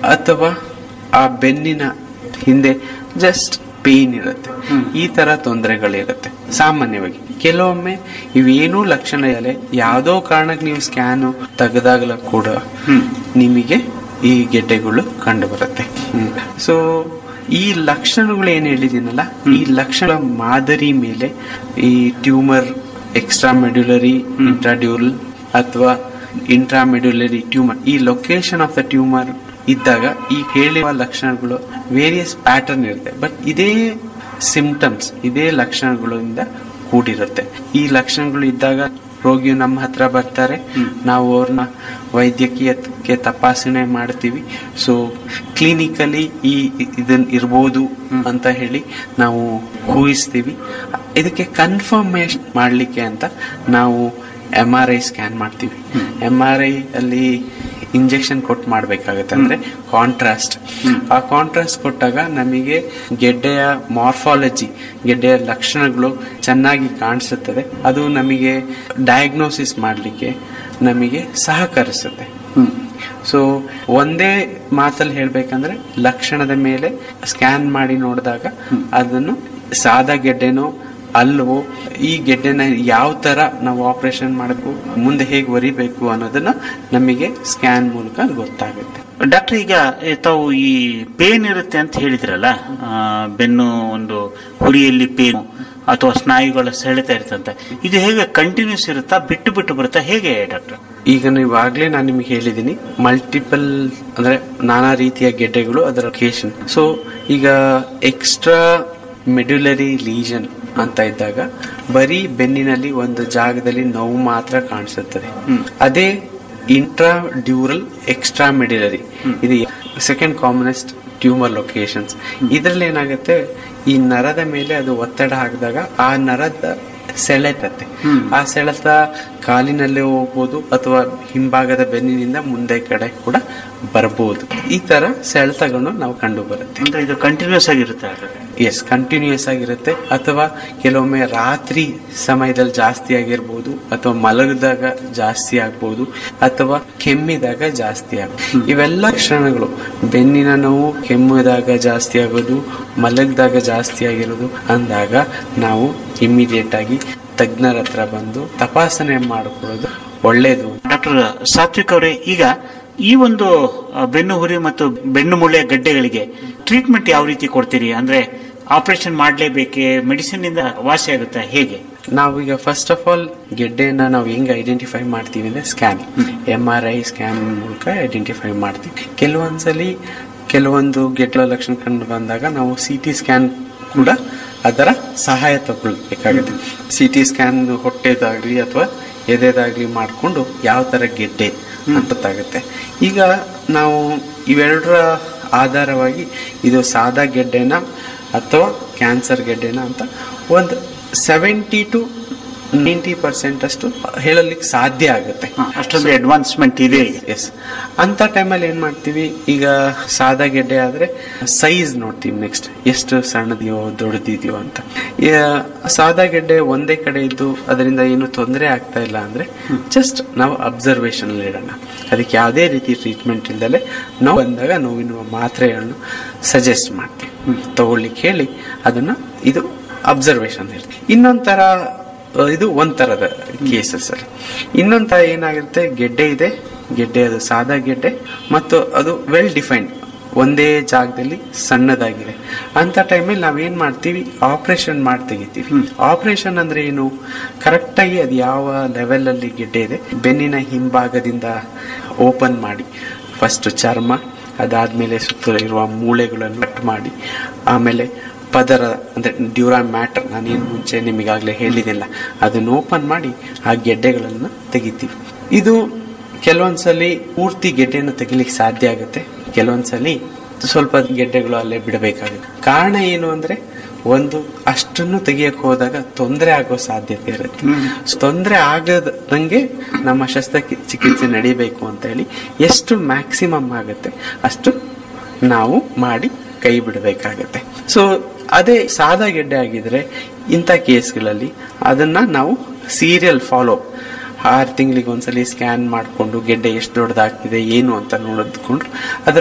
ಅಥವಾ ಆ ಬೆನ್ನಿನ ಹಿಂದೆ ಜಸ್ಟ್ ಪೇನ್ ಇರುತ್ತೆ ಈ ತರ ತೊಂದರೆಗಳಿರುತ್ತೆ ಸಾಮಾನ್ಯವಾಗಿ ಕೆಲವೊಮ್ಮೆ ಇವೇನೂ ಲಕ್ಷಣ ಇಲ್ಲ ಯಾವುದೋ ಕಾರಣಕ್ಕೆ ನೀವು ಸ್ಕ್ಯಾನ್ ತೆಗೆದಾಗಲ ಕೂಡ ನಿಮಗೆ ಈ ಗೆಡ್ಡೆಗಳು ಕಂಡು ಬರುತ್ತೆ ಸೊ ಈ ಲಕ್ಷಣಗಳು ಏನ್ ಹೇಳಿದ್ದೀನಲ್ಲ ಈ ಲಕ್ಷಣ ಮಾದರಿ ಮೇಲೆ ಈ ಟ್ಯೂಮರ್ ಎಕ್ಸ್ಟ್ರಾ ಮೆಡ್ಯುಲರಿ ಇಂಟ್ರಾಡ್ಯೂರಲ್ ಅಥವಾ ಇಂಟ್ರಾಮೆಡ್ಯುಲರಿ ಟ್ಯೂಮರ್ ಈ ಲೊಕೇಶನ್ ಆಫ್ ದ ಟ್ಯೂಮರ್ ಇದ್ದಾಗ ಈ ಹೇಳಿರುವ ಲಕ್ಷಣಗಳು ವೇರಿಯಸ್ ಪ್ಯಾಟರ್ನ್ ಇರುತ್ತೆ ಬಟ್ ಇದೇ ಸಿಂಪ್ಟಮ್ಸ್ ಇದೇ ಲಕ್ಷಣಗಳಿಂದ ಕೂಡಿರುತ್ತೆ ಈ ಲಕ್ಷಣಗಳು ಇದ್ದಾಗ ರೋಗಿಯು ನಮ್ಮ ಹತ್ರ ಬರ್ತಾರೆ ನಾವು ಅವ್ರನ್ನ ವೈದ್ಯಕೀಯಕ್ಕೆ ತಪಾಸಣೆ ಮಾಡ್ತೀವಿ ಸೊ ಕ್ಲಿನಿಕಲಿ ಈ ಇದನ್ ಇರ್ಬೋದು ಅಂತ ಹೇಳಿ ನಾವು ಊಹಿಸ್ತೀವಿ ಇದಕ್ಕೆ ಕನ್ಫರ್ಮೇಶನ್ ಮಾಡಲಿಕ್ಕೆ ಅಂತ ನಾವು ಎಮ್ ಆರ್ ಐ ಸ್ಕ್ಯಾನ್ ಮಾಡ್ತೀವಿ ಎಮ್ ಆರ್ ಐ ಅಲ್ಲಿ ಇಂಜೆಕ್ಷನ್ ಕೊಟ್ಟು ಮಾಡಬೇಕಾಗುತ್ತೆ ಅಂದ್ರೆ ಕಾಂಟ್ರಾಸ್ಟ್ ಆ ಕಾಂಟ್ರಾಸ್ಟ್ ಕೊಟ್ಟಾಗ ನಮಗೆ ಗೆಡ್ಡೆಯ ಮಾರ್ಫಾಲಜಿ ಗೆಡ್ಡೆಯ ಲಕ್ಷಣಗಳು ಚೆನ್ನಾಗಿ ಕಾಣಿಸುತ್ತದೆ ಅದು ನಮಗೆ ಡಯಾಗ್ನೋಸಿಸ್ ಮಾಡಲಿಕ್ಕೆ ನಮಗೆ ಸಹಕರಿಸುತ್ತೆ ಸೊ ಒಂದೇ ಮಾತಲ್ಲಿ ಹೇಳ್ಬೇಕಂದ್ರೆ ಲಕ್ಷಣದ ಮೇಲೆ ಸ್ಕ್ಯಾನ್ ಮಾಡಿ ನೋಡಿದಾಗ ಅದನ್ನು ಸಾದಾ ಗೆಡ್ಡೆನೋ ಅಲ್ವೋ ಈ ಗೆಡ್ಡೆನ ಯಾವ ತರ ನಾವು ಆಪರೇಷನ್ ಮಾಡಬೇಕು ಮುಂದೆ ಹೇಗೆ ವರಿಬೇಕು ಅನ್ನೋದನ್ನ ನಮಗೆ ಸ್ಕ್ಯಾನ್ ಮೂಲಕ ಗೊತ್ತಾಗುತ್ತೆ ಡಾಕ್ಟರ್ ಈಗ ಏ, ತಾವು ಈ ಪೇನ್ ಇರುತ್ತೆ ಅಂತ ಹೇಳಿದ್ರಲ್ಲ ಆ, ಬೆನ್ನು ಒಂದು ಹುರಿಯಲ್ಲಿ ಪೇನು ಅಥವಾ ಸ್ನಾಯುಗಳ ಸೆಳೆತ ಇರ್ತಂತ ಇದು ಹೇಗೆ ಕಂಟಿನ್ಯೂಸ್ ಇರುತ್ತಾ ಬಿಟ್ಟು ಬಿಟ್ಟು ಬರುತ್ತಾ ಹೇಗೆ ಡಾಕ್ಟರ್ ಈಗ ನೀವಾಗ್ಲೇ ನಾನು ನಿಮಗೆ ಹೇಳಿದ್ದೀನಿ ಮಲ್ಟಿಪಲ್ ಅಂದ್ರೆ ನಾನಾ ರೀತಿಯ ಗೆಡ್ಡೆಗಳು ಅದರ ಲೊಕೇಶನ್ ಸೊ ಈಗ ಎಕ್ಸ್ಟ್ರಾ ಮೆಡ್ಯುಲರಿ ಲೀಜನ್ ಅಂತ ಇದ್ದಾಗ ಬರೀ ಬೆನ್ನಿನಲ್ಲಿ ಒಂದು ಜಾಗದಲ್ಲಿ ನೋವು ಮಾತ್ರ ಕಾಣಿಸುತ್ತದೆ ಅದೇ ಇಂಟ್ರಾ ಡ್ಯೂರಲ್ ಎಕ್ಸ್ಟ್ರಾ ಮೆಡ್ಯುಲರಿ ಇದು ಸೆಕೆಂಡ್ ಕಾಮನೆಸ್ಟ್ ಟ್ಯೂಮರ್ ಲೊಕೇಶನ್ಸ್ ಇದರಲ್ಲಿ ಏನಾಗುತ್ತೆ ಈ ನರದ ಮೇಲೆ ಅದು ಒತ್ತಡ ಹಾಕಿದಾಗ ಆ ನರದ ಸೆಳೆತತ್ತೆ ಆ ಸೆಳೆತ ಕಾಲಿನಲ್ಲೇ ಹೋಗ್ಬೋದು ಅಥವಾ ಹಿಂಭಾಗದ ಬೆನ್ನಿನಿಂದ ಮುಂದೆ ಕಡೆ ಕೂಡ ಬರ್ಬೋದು ಈ ತರ ಸೆಳೆತಗಳನ್ನು ನಾವು ಕಂಡು ಬರುತ್ತೆ ಅಂದ್ರೆ ಇದು ಕಂಟಿನ್ಯೂಸ್ ಆಗಿರುತ್ತೆ ಹಾಗಾದ್ರೆ ಎಸ್ ಕಂಟಿನ್ಯೂಸ್ ಆಗಿರುತ್ತೆ ಅಥವಾ ಕೆಲವೊಮ್ಮೆ ರಾತ್ರಿ ಸಮಯದಲ್ಲಿ ಜಾಸ್ತಿ ಆಗಿರ್ಬೋದು ಅಥವಾ ಮಲಗಿದಾಗ ಜಾಸ್ತಿ ಆಗ್ಬೋದು ಅಥವಾ ಕೆಮ್ಮಿದಾಗ ಜಾಸ್ತಿ ಆಗ್ಬೋದು ಇವೆಲ್ಲ ಕ್ಷಣಗಳು ಬೆನ್ನಿನ ನೋವು ಕೆಮ್ಮಿದಾಗ ಜಾಸ್ತಿ ಆಗೋದು ಮಲಗಿದಾಗ ಜಾಸ್ತಿ ಆಗಿರೋದು ಅಂದಾಗ ನಾವು ಇಮಿಡಿಯೇಟ್ ಆಗಿ ತಜ್ಞರ ಹತ್ರ ಬಂದು ತಪಾಸಣೆ ಮಾಡಿಕೊಳ್ಳೋದು ಒಳ್ಳೇದು ಡಾಕ್ಟರ್ ಸಾತ್ವಿಕ್ ಅವರೇ ಈಗ ಈ ಒಂದು ಆ, ಬೆನ್ನು ಹುರಿ ಮತ್ತು ಬೆನ್ನು ಮೂಳೆ ಗಡ್ಡೆಗಳಿಗೆ ಟ್ರೀಟ್ಮೆಂಟ್ ಯಾವ ರೀತಿ ಕೊಡ್ತೀರಿ ಅಂದ್ರೆ ಆಪರೇಷನ್ ಮಾಡಲೇಬೇಕೆ ಮೆಡಿಸಿನ್ ಇಂದ ವಾಸಿ ಆಗುತ್ತಾ ಹೇಗೆ ನಾವೀಗ ಫಸ್ಟ್ ಆಫ್ ಆಲ್ ಗೆಡ್ಡೆಯನ್ನ ನಾವು ಹೆಂಗ್ ಐಡೆಂಟಿಫೈ ಮಾಡ್ತೀವಿ ಅಂದ್ರೆ scan M R I scan ಮೂಲಕ ಐಡೆಂಟಿಫೈ ಮಾಡ್ತೀವಿ ಕೆಲವೊಂದ್ಸಲಿ ಕೆಲವೊಂದು ಗೆಡ್ಡೆ ಲಕ್ಷಣ ಕಂಡು ಬಂದಾಗ ನಾವು ಸಿ ಟಿ ಸ್ಕ್ಯಾನ್ ಕೂಡ ಅದರ ಸಹಾಯ ತಗೊಳ್ಬೇಕಾಗುತ್ತೆ ಸಿ ಟಿ ಸ್ಕ್ಯಾನ್ ಹೊಟ್ಟೆದಾಗ್ಲಿ ಅಥವಾ ಎದೆದಾಗ್ಲಿ ಮಾಡಿಕೊಂಡು ಯಾವ ತರ ಗೆಡ್ಡೆ ಅಂತ ಗೊತ್ತಾಗುತ್ತೆ ಈಗ ನಾವು ಇವೆರಡರ ಆಧಾರವಾಗಿ ಇದು ಸಾದಾ ಗೆಡ್ಡೆನ ಅಥವಾ ಕ್ಯಾನ್ಸರ್ ಗೆಡ್ಡೆನ ಅಂತ ಒಂದು ಸೆವೆಂಟಿ ಟು ನೈಂಟಿ ಪರ್ಸೆಂಟ್ ಅಷ್ಟು ಹೇಳಲಿಕ್ಕೆ ಸಾಧ್ಯ ಆಗುತ್ತೆ ಅಷ್ಟೊಂದು ಅಡ್ವಾನ್ಸ್ಮೆಂಟ್ ಇದೆ ಈಗ ಎಸ್ ಅಂತ ಟೈಮಲ್ಲಿ ಏನ್ ಮಾಡ್ತೀವಿ ಈಗ ಸಾದಾ ಗೆಡ್ಡೆ ಆದ್ರೆ ಸೈಜ್ ನೋಡ್ತೀವಿ ನೆಕ್ಸ್ಟ್ ಎಷ್ಟು ಸಣ್ಣದಿದೆಯೋ ದೊಡ್ಡದಿದೆಯೋ ಅಂತ ಈ, ಸಾದಾ ಗೆಡ್ಡೆ ಒಂದೇ ಕಡೆ ಇದ್ದು ಅದರಿಂದ ಏನು ತೊಂದರೆ ಆಗ್ತಾ ಇಲ್ಲ ಅಂದ್ರೆ ಜಸ್ಟ್ ನಾವು ಅಬ್ಸರ್ವೇಷನ್ ಇಡೋಣ ಅದಕ್ಕೆ ಯಾವುದೇ ರೀತಿ ಟ್ರೀಟ್ಮೆಂಟ್ ಇಲ್ದಲೆ ನೋವು ಬಂದಾಗ ನೋವಿನ ಮಾತ್ರೆಯನ್ನು ಸಜೆಸ್ಟ್ ಮಾಡ್ತೀವಿ ತಗೊಳ್ಳಿಕ್ಕೆ ಹೇಳಿ ಅದನ್ನ ಇದು ಅಬ್ಸರ್ವೇಷನ್ ಇರುತ್ತೆ ಇನ್ನೊಂಥರ ಅಹ್, ಇದು ಒಂಥರದ ಕೇಸಸ್ ಅಲ್ಲಿ ಇನ್ನೊಂದ್ ತರ ಏನಾಗಿರುತ್ತೆ ಗೆಡ್ಡೆ ಇದೆ ಗೆಡ್ಡೆ ಅದು ಸಾದಾ ಗೆಡ್ಡೆ ಮತ್ತು ಅದು ವೆಲ್ ಡಿಫೈನ್ಡ್ ಒಂದೇ ಜಾಗದಲ್ಲಿ ಸಣ್ಣದಾಗಿದೆ ಅಂತ ಟೈಮಲ್ಲಿ ನಾವೇನ್ ಮಾಡ್ತೀವಿ ಆಪರೇಷನ್ ಮಾಡಿ ತೆಗಿತೀವಿ ಆಪರೇಷನ್ ಅಂದ್ರೆ ಏನು ಕರೆಕ್ಟ್ ಆಗಿ ಅದು ಯಾವ ಲೆವೆಲ್ ಅಲ್ಲಿ ಗೆಡ್ಡೆ ಇದೆ ಬೆನ್ನಿನ ಹಿಂಭಾಗದಿಂದ ಓಪನ್ ಮಾಡಿ ಫಸ್ಟ್ ಚರ್ಮ ಅದಾದ್ಮೇಲೆ ಸುತ್ತಲೂ ಇರುವ ಮೂಳೆಗಳನ್ನು ಕಟ್ ಮಾಡಿ ಆಮೇಲೆ ಪದರ ಅಂದ್ರೆ ಡ್ಯೂರಾ ಮ್ಯಾಟರ್ ನಾನೇನು ಮುಂಚೆ ನಿಮಗಾಗಲೇ ಹೇಳಿದಿಲ್ಲ ಅದನ್ನು ಓಪನ್ ಮಾಡಿ ಆ ಗೆಡ್ಡೆಗಳನ್ನು ತೆಗಿತೀವಿ ಇದು ಕೆಲವೊಂದ್ಸಲಿ ಪೂರ್ತಿ ಗೆಡ್ಡೆಯನ್ನು ತೆಗಿಲಿಕ್ಕೆ ಸಾಧ್ಯ ಆಗುತ್ತೆ ಕೆಲವೊಂದ್ಸಲಿ ಸ್ವಲ್ಪ ಗೆಡ್ಡೆಗಳು ಅಲ್ಲೇ ಬಿಡಬೇಕಾಗುತ್ತೆ ಕಾರಣ ಏನು ಅಂದ್ರೆ ಒಂದು ಅಷ್ಟನ್ನು ತೆಗಿಯಕ್ ಹೋದಾಗ ತೊಂದರೆ ಆಗೋ ಸಾಧ್ಯತೆ ಇರುತ್ತೆ ತೊಂದರೆ ಆಗದಂಗೆ ನಮ್ಮ ಶಸ್ತ್ರ ಚಿಕಿತ್ಸೆ ನಡಿಬೇಕು ಅಂತ ಹೇಳಿ ಎಷ್ಟು ಮ್ಯಾಕ್ಸಿಮಮ್ ಆಗುತ್ತೆ ಅಷ್ಟು ನಾವು ಮಾಡಿ ಕೈ ಬಿಡಬೇಕಾಗತ್ತೆ ಸೊ ಅದೇ ಸಾದಾ ಗೆಡ್ಡೆ ಆಗಿದ್ರೆ ಇಂಥ ಕೇಸ್ಗಳಲ್ಲಿ ಅದನ್ನ ನಾವು ಸೀರಿಯಲ್ ಫಾಲೋ ಆರು ತಿಂಗಳಿಗೆ ಒಂದ್ಸಲಿ ಸ್ಕ್ಯಾನ್ ಮಾಡಿಕೊಂಡು ಗೆಡ್ಡೆ ಎಷ್ಟು ದೊಡ್ಡದಾಗ್ತಿದೆ ಏನು ಅಂತ ನೋಡಿದ್ಕೊಂಡು ಅದ್ರ